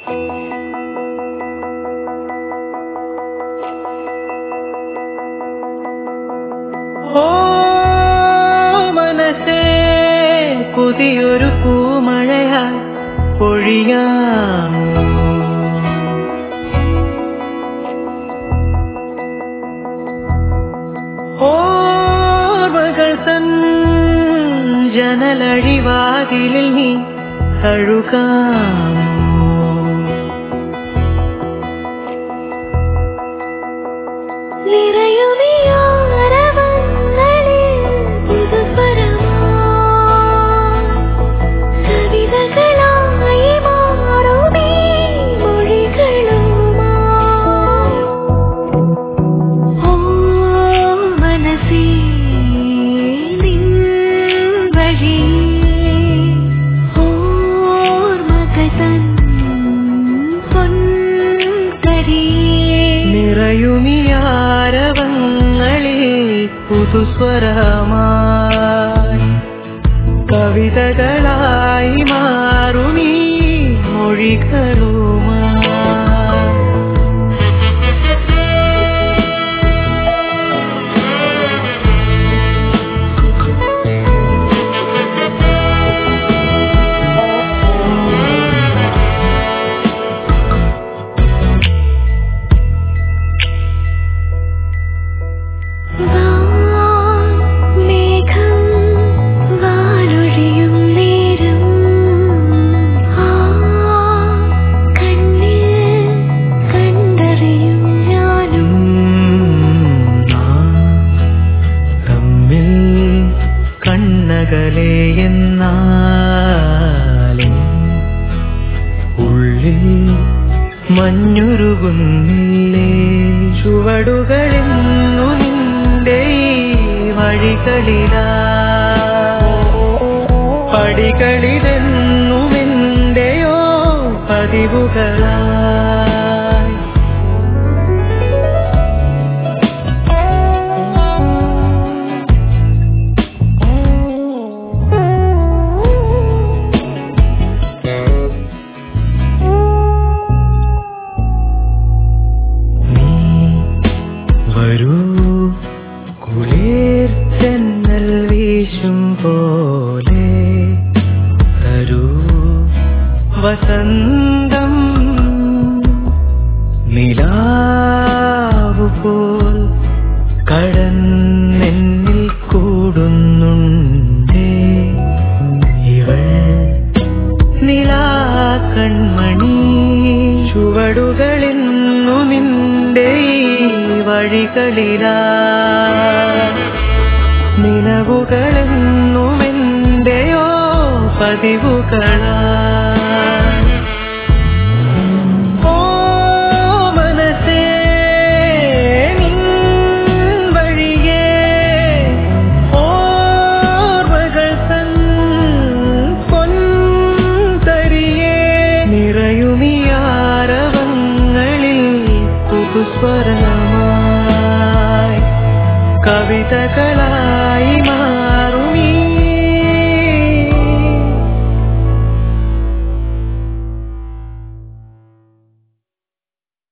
ഓ മനസ്സേ പുതിയൊരു പൂമഴയായി പൊഴിയാമോ ഓർമ്മകൾ തൻ ജനലഴിവാതിലിൽ നീ കഴുകാമോ നിറയുമീ ആരവങ്ങളിൽ പുതുസ്വരമാ. കവിതകളായി മാറുമീ മൊഴികളുമാ. ഓ മനസ്സേ നിൻ വഴിയേ ഓർമ്മകൾ തൻ പൊൻകരിയേ നിറയുമിയാരവങ്ങളിൽ പുതുസ്വരമായി കവിതകളായി മാറുമീ മൊഴികളുമായി മേഘം വാനൊഴിയും നേരം ആ കണ്ണിൽ കണ്ടറിയും ഞാനും നാം തമ്മിൽ കണ്ണകലെ എന്നാലും ഉള്ളിൽ മഞ്ഞുരുകുന്നില്ലേ ചുവടുകളെന്നു നിന്റെ ഈ വഴികളിലാ പടികളിലെന്നുമെന്റെയോ പതിവുകളായി നീ വരൂ കുളിർ ചെന്നൽ വീശും പോലെ തരൂ വസന്തം നിലാവു പോൽ കടന്നെന്നിൽ കൂടുന്നുണ്ടേ ഇവൾ നിലാക്കൺമണി ചുവടുകളെന്നു നിന്റെ ഈ വഴികളിലാ നിലവുകളെന്നുമെന്റെയോ പതിവുകളാ ഓ മനസ്സേ നിൻ വഴിയേ ഓർമ്മകൾ തൻ പൊൻതരിയേ നിറയുമിയാരവങ്ങളിൽ പുതുസ്വരമായി കവിതകളായി മാ